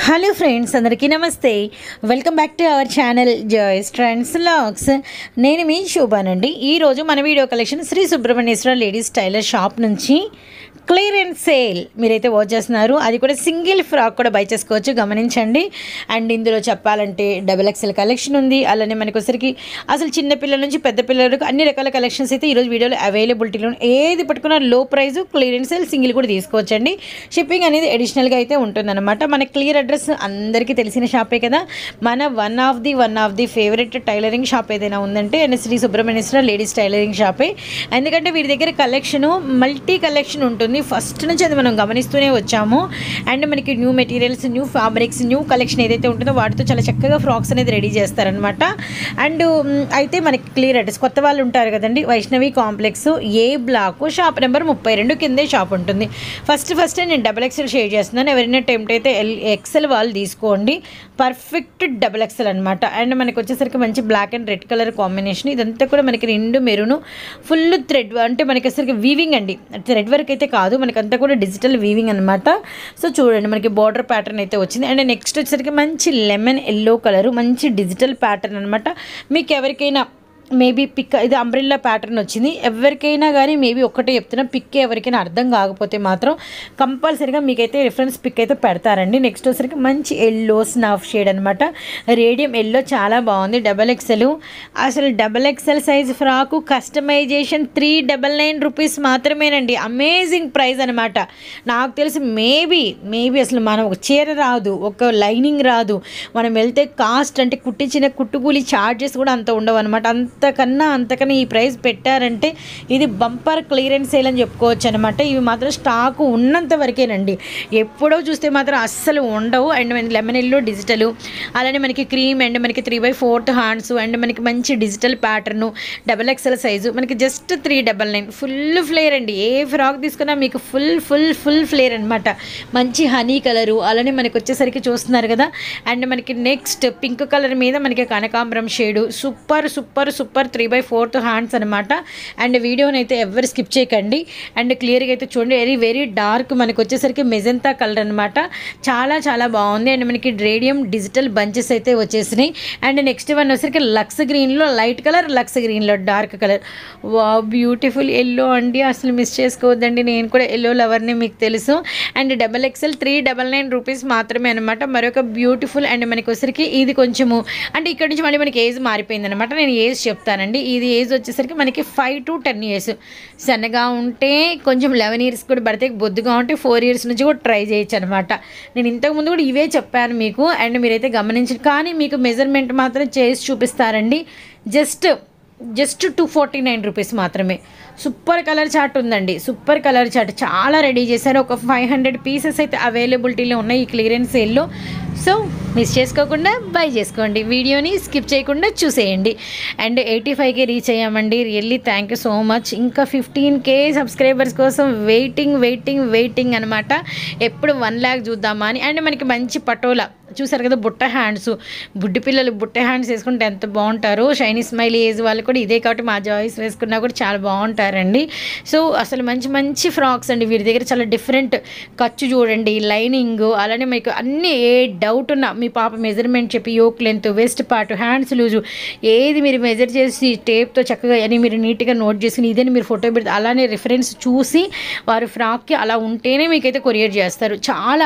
hello friends అందరికీ నమస్తే welcome back to our channel Joys Trends Vlogs నేను మీ శోభానండి ఈరోజు మన video collection Shri Subrahmanyeswara ladies tailor shop నుంచి క్లియరెన్స్ సేల్ మీరైతే వాచ్ చేస్తున్నారు అది కూడా సింగిల్ ఫ్రాక్ కూడా బై చేసుకోవచ్చు గమనించండి అండ్ ఇందులో చెప్పాలంటే డబుల్ ఎక్సెల్ కలెక్షన్ ఉంది అలానే మనకు వచ్చరికి అసలు చిన్న పిల్లల నుంచి పెద్ద పిల్లల వరకు అన్ని రకాల కలెక్షన్స్ అయితే ఈరోజు వీడియోలో అవైలబిలిటీలో ఏది పట్టుకున్నా లో ప్రైస్ క్లియరెన్స్ సేల్ సింగిల్ కూడా తీసుకోవచ్చండి షిప్పింగ్ అనేది అడిషనల్గా అయితే ఉంటుందన్నమాట మన క్లియర్ అడ్రస్ అందరికీ తెలిసిన షాపే కదా మన one of the one of the favourite tailoring shop ఏదైనా ఉందంటే and Shri Subrahmanyeswara ladies tailoring షాపే ఎందుకంటే వీరి దగ్గర కలెక్షన్ మల్టీ కలెక్షన్ ఉంటుంది ఫస్ట్ నుంచి అది మనం గమనిస్తూనే వచ్చాము అండ్ మనకి new materials new fabrics new collection ఏదైతే ఉంటుందో వాటితో చాలా చక్కగా ఫ్రాక్స్ అనేది రెడీ చేస్తారనమాట అండ్ మ్, అయితే మనకి క్లియర్ అడ్రస్ కొత్త వాళ్ళు ఉంటారు కదండి Vaishnavi complex A block shop number ముప్పై రెండు కిందే షాప్ ఉంటుంది ఫస్ట్ ఫస్ట్ నేను డబల్ ఎక్సెల్ షేర్ చేస్తున్నాను ఎవరైనా టెంప్ట్ అయితే ఎల్ ఎక్సెల్ వాళ్ళు తీసుకోండి పర్ఫెక్ట్ డబల్ ఎక్సెల్ అనమాట అండ్ మనకి వచ్చేసరికి మంచి black and red colour combination ఇదంతా కూడా మనకి రెండు మెరూను ఫుల్ థ్రెడ్ అంటే మనకి వచ్చేసరికి వీవింగ్ అండి థ్రెడ్ వర్క్ అయితే కాదు మనకి అంతా కూడా డిజిటల్ వీవింగ్ అనమాట సో చూడండి మనకి బార్డర్ ప్యాటర్న్ అయితే వచ్చింది అండ్ నెక్స్ట్ వచ్చేసరికి మంచి లెమన్ ఎల్లో కలర్ మంచి డిజిటల్ ప్యాటర్న్ అనమాట మీకు ఎవరికైనా మేబీ పిక్ ఇది అంబ్రిల్లా ప్యాటర్న్ వచ్చింది ఎవరికైనా కానీ మేబీ ఒక్కటే చెప్తున్నా పిక్ ఎవరికైనా అర్థం కాకపోతే మాత్రం కంపల్సరీగా మీకైతే రిఫరెన్స్ పిక్ అయితే పెడతారండి నెక్స్ట్ వచ్చేసరికి మంచి ఎల్లో స్నాఫ్ షేడ్ అనమాట రేడియం ఎల్లో చాలా బాగుంది డబల్ ఎక్సెల్ అసలు double XL size frock customization three double nine rupees మాత్రమేనండి అమేజింగ్ ప్రైస్ అనమాట నాకు తెలిసి మేబీ మేబీ అసలు మనం ఒక చీర రాదు ఒక లైనింగ్ రాదు మనం వెళ్తే కాస్ట్ అంటే కుట్టించిన కుట్టుకూలి ఛార్జెస్ కూడా అంత ఉండవు అనమాట అంతకన్నా అంతకన్నా ఈ ప్రైస్ పెట్టారంటే ఇది బంపర్ క్లియరెన్స్ సేల్ అని చెప్పుకోవచ్చు అనమాట ఇవి మాత్రం స్టాక్ ఉన్నంత వరకేనండి ఎప్పుడో చూస్తే మాత్రం అస్సలు ఉండవు అండ్ మనకి లెమన్ ఎల్లో డిజిటల్ అలానే మనకి క్రీమ్ అండ్ మనకి three by fourth hands and మనకి మంచి digital pattern double XL size మనకి just three double nine full flare అండి ఏ ఫ్రాక్ తీసుకున్నా మీకు ఫుల్ ఫుల్ ఫుల్ ఫ్లేర్ అనమాట మంచి హనీ కలరు అలానే మనకి వచ్చేసరికి చూస్తున్నారు కదా అండ్ మనకి నెక్స్ట్ పింక్ కలర్ మీద మనకి కనకాంబరం shade super super super three by fourth hands అనమాట అండ్ వీడియోని అయితే ఎవరు స్కిప్ చేయకండి అండ్ క్లియర్గా అయితే చూడండి వెరీ వెరీ డార్క్ మనకి వచ్చేసరికి మెజంతా కలర్ అనమాట చాలా చాలా బాగుంది అండ్ మనకి రేడియం డిజిటల్ బంచెస్ అయితే వచ్చేసినాయి అండ్ నెక్స్ట్ వన్ వచ్చేసరికి లక్స్ గ్రీన్లో లైట్ కలర్ లక్స్ గ్రీన్లో డార్క్ కలర్ వా బ్యూటిఫుల్ ఎల్లో అండి అసలు మిస్ చేసుకోవద్దండి నేను కూడా ఎల్లో లవర్ని మీకు తెలుసు and double XL three double nine rupees మాత్రమే అనమాట మరొక బ్యూటిఫుల్ అండ్ మనకి వచ్చేసరికి ఇది కొంచెము అంటే ఇక్కడ నుంచి మళ్ళీ మనకి ఏజ్ మారిపోయింది అనమాట నేను ఏజ్ చెప్తానండి ఇది ఏజ్ వచ్చేసరికి మనకి ఫైవ్ టు టెన్ ఇయర్స్ సన్నగా ఉంటే కొంచెం లెవెన్ ఇయర్స్ కూడా పడితే బొద్దుగా ఉంటే ఫోర్ ఇయర్స్ నుంచి కూడా ట్రై చేయొచ్చు అనమాట నేను ఇంతకుముందు కూడా ఇవే చెప్పాను మీకు అండ్ మీరైతే గమనించండి కానీ మీకు మెజర్మెంట్ మాత్రం చేసి చూపిస్తారండి just just two forty nine rupees మాత్రమే సూపర్ కలర్ చార్ట్ ఉందండి సూపర్ కలర్ చార్ట్ చాలా రెడీ చేశారు ఒక ఫైవ్ హండ్రెడ్ పీసెస్ అయితే అవైలబిలిటీలో ఉన్నాయి ఈ క్లియరెన్స్ సేల్లో సో మిస్ చేసుకోకుండా బై చేసుకోండి వీడియోని స్కిప్ చేయకుండా చూసేయండి అండ్ ఎయిటీ ఫైవ్కి రీచ్ అయ్యామండి really thank you so much ఇంకా ఫిఫ్టీన్ కే సబ్స్క్రైబర్స్ కోసం వెయిటింగ్ వెయిటింగ్ వెయిటింగ్ అనమాట ఎప్పుడు వన్ ల్యాక్ చూద్దామా అని అండ్ మనకి మంచి పటోలా చూసారు కదా బుట్ట హ్యాండ్స్ బుడ్డి పిల్లలు బుట్ట హ్యాండ్స్ వేసుకుంటే ఎంత బాగుంటారు షైనీ స్మైల్ ఏజ్ వాళ్ళు కూడా ఇదే కాబట్టి మా జాయిస్ వేసుకున్నా కూడా చాలా బాగుంటారండి సో అసలు మంచి మంచి ఫ్రాక్స్ అండి వీరి దగ్గర చాలా డిఫరెంట్ ఖర్చు చూడండి లైనింగ్ అలానే మీకు అన్ని ఏ డౌట్ ఉన్నా మీ పాప మెజర్మెంట్ చెప్పి yoke length waist part hands loose ఏది మీరు మెజర్ చేసి టేప్తో చక్కగా అని మీరు నీట్గా నోట్ చేసుకుని ఇదని మీరు ఫోటో పెడితే అలానే రిఫరెన్స్ చూసి వారు ఫ్రాక్కి అలా ఉంటేనే మీకైతే కొరియర్ చేస్తారు చాలా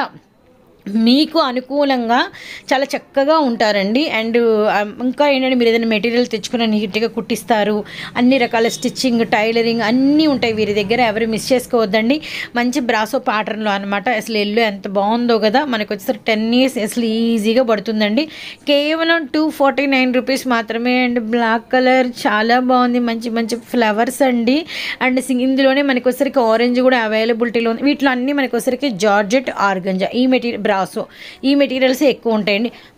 మీకు అనుకూలంగా చాలా చక్కగా ఉంటారండి అండ్ ఇంకా ఏంటంటే మీరు ఏదైనా మెటీరియల్ తెచ్చుకున్న నీట్గా కుట్టిస్తారు అన్ని రకాల స్టిచ్చింగ్ టైలరింగ్ అన్నీ ఉంటాయి వీరి దగ్గర ఎవరు మిస్ చేసుకోవద్దండి మంచి బ్రాసో ప్యాటర్న్లో అనమాట అసలు ఎల్లు ఎంత బాగుందో కదా మనకు వచ్చేసరికి టెన్ ఇయర్స్ అసలు ఈజీగా పడుతుందండి కేవలం టూ ఫార్టీ నైన్ రూపీస్ మాత్రమే అండ్ బ్లాక్ కలర్ చాలా బాగుంది మంచి మంచి ఫ్లవర్స్ అండి అండ్ సింగ్- ఇందులోనే మనకి వచ్చరికి ఆరెంజ్ కూడా అవైలబిలిటీలో ఉంది వీటిలో అన్నీ మనకి వచ్చరికి జార్జెట్ ఆర్గంజా ఈ మెటీరియల్ బ్రాసో ఈ మెటీరియల్స్ ఎక్కువ ఉంటాయండి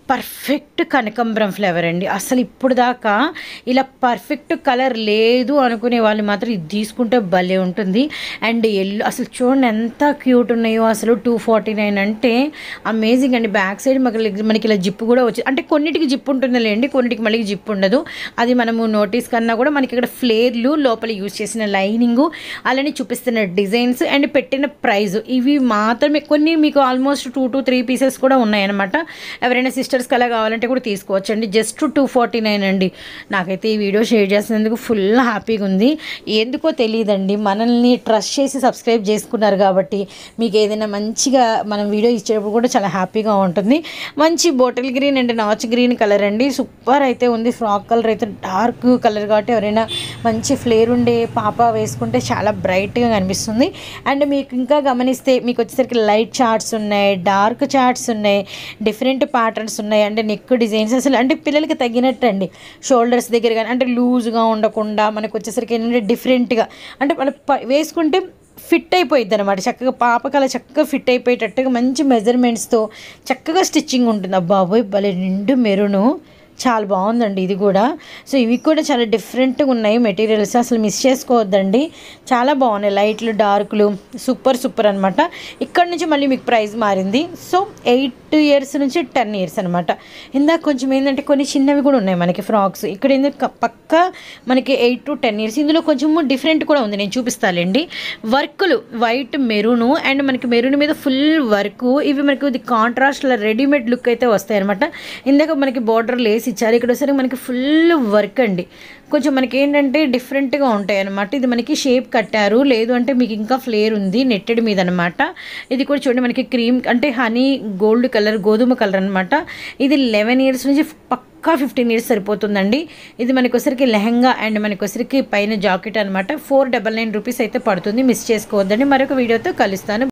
పర్ఫెక్ట్ కనకంబరం ఫ్లేవర్ అండి అసలు ఇప్పుడు దాకా ఇలా పర్ఫెక్ట్ కలర్ లేదు అనుకునే వాళ్ళు మాత్రం ఇది తీసుకుంటే భలే ఉంటుంది అండ్ ఎల్లో అసలు చూడండి ఎంత క్యూట్ ఉన్నాయో అసలు టూ ఫార్టీ నైన్ అంటే అమేజింగ్ అండి బ్యాక్ సైడ్ మనకి మనకి ఇలా జిప్పు కూడా వచ్చి అంటే కొన్నిటికి జిప్పు ఉంటుంది లేండి కొన్నిటికి మళ్ళీ జిప్పు ఉండదు అది మనము నోటీస్ కన్నా కూడా మనకి ఇక్కడ ఫ్లేర్లు లోపల యూజ్ చేసిన లైనింగు అలానే చూపిస్తున్న డిజైన్స్ అండ్ పెట్టిన ప్రైస్ ఇవి మాత్రమే కొన్ని మీకు almost two to three pieces కూడా ఉన్నాయన్నమాట ఎవరైనా సిస్టర్స్కి అలా కావాలంటే కూడా తీసుకోవచ్చు అండి జస్ట్ టూ ఫార్టీ నైన్ అండి నాకైతే ఈ వీడియో షేర్ చేసినందుకు ఫుల్ హ్యాపీగా ఉంది ఎందుకో తెలియదండి మనల్ని ట్రస్ట్ చేసి సబ్స్క్రైబ్ చేసుకున్నారు కాబట్టి మీకు ఏదైనా మంచిగా మనం వీడియో ఇచ్చేటప్పుడు కూడా చాలా హ్యాపీగా ఉంటుంది మంచి బాటిల్ గ్రీన్ అండ్ నాచ్ గ్రీన్ కలర్ అండి సూపర్ అయితే ఉంది ఫ్రాక్ కలర్ అయితే డార్క్ కలర్ కాబట్టి ఎవరైనా మంచి ఫ్లేర్ ఉండే పాప వేసుకుంటే చాలా బ్రైట్గా కనిపిస్తుంది అండ్ మీకు ఇంకా గమనిస్తే మీకు వచ్చేసరికి లైట్ చార్ట్స్ ఉన్నాయి డార్క్ చార్ట్స్ ఉన్నాయి డిఫరెంట్ ప్యాటర్న్స్ ఉన్నాయి అంటే నెక్ డిజైన్స్ అసలు అంటే పిల్లలకి తగ్గినట్టు అండి షోల్డర్స్ దగ్గర కానీ అంటే లూజ్గా ఉండకుండా మనకు వచ్చేసరికి ఏంటంటే డిఫరెంట్గా అంటే మన ప- వేసుకుంటే ఫిట్ అయిపోయింది అనమాట చక్కగా పాపకల చక్కగా ఫిట్ అయిపోయేటట్టుగా మంచి మెజర్మెంట్స్తో చక్కగా స్టిచ్చింగ్ ఉంటుంది అబ్బాబోయ్ భలే నిండు మెరును చాలా బాగుందండి ఇది కూడా సో ఇవి కూడా చాలా డిఫరెంట్గా ఉన్నాయి మెటీరియల్స్ అసలు మిస్ చేసుకోవద్దండి చాలా బాగున్నాయి లైట్లు డార్క్లు సూపర్ సూపర్ అనమాట ఇక్కడ నుంచి మళ్ళీ మీకు ప్రైస్ మారింది సో ఎయిట్ ఇయర్స్ నుంచి టెన్ ఇయర్స్ అనమాట ఇందాక కొంచెం ఏంటంటే కొన్ని చిన్నవి కూడా ఉన్నాయి మనకి ఫ్రాక్స్ ఇక్కడ ఏంటంటే పక్క మనకి ఎయిట్ టు టెన్ ఇయర్స్ ఇందులో కొంచెము డిఫరెంట్ కూడా ఉంది నేను చూపిస్తానండి వర్కులు వైట్ మెరూను అండ్ మనకి మెరూన్ మీద ఫుల్ వర్క్ ఇవి మనకి ఇది కాంట్రాస్ట్ రెడీమేడ్ లుక్ అయితే వస్తాయి అనమాట ఇందాక మనకి బార్డర్ లేస్ ఇచ్చారు ఇక్కడ వచ్చేసరికి మనకి ఫుల్ వర్క్ అండి కొంచెం మనకి ఏంటంటే డిఫరెంట్గా ఉంటాయి అనమాట ఇది మనకి షేప్ కట్టారు లేదు అంటే మీకు ఇంకా ఫ్లేర్ ఉంది నెట్టెడ్ మీద అనమాట ఇది కూడా చూడండి మనకి క్రీమ్ అంటే హనీ గోల్డ్ కలర్ గోధుమ కలర్ అనమాట ఇది లెవెన్ ఇయర్స్ నుంచి పక్కా ఫిఫ్టీన్ ఇయర్స్ సరిపోతుందండి ఇది మనకి వచ్చరికి లెహంగా అండ్ మనకి వచ్చరికి పైన జాకెట్ అనమాట ఫోర్ డబల్ నైన్ రూపీస్ అయితే పడుతుంది మిస్ చేసుకోవద్దండి మరొక వీడియోతో కలుస్తాను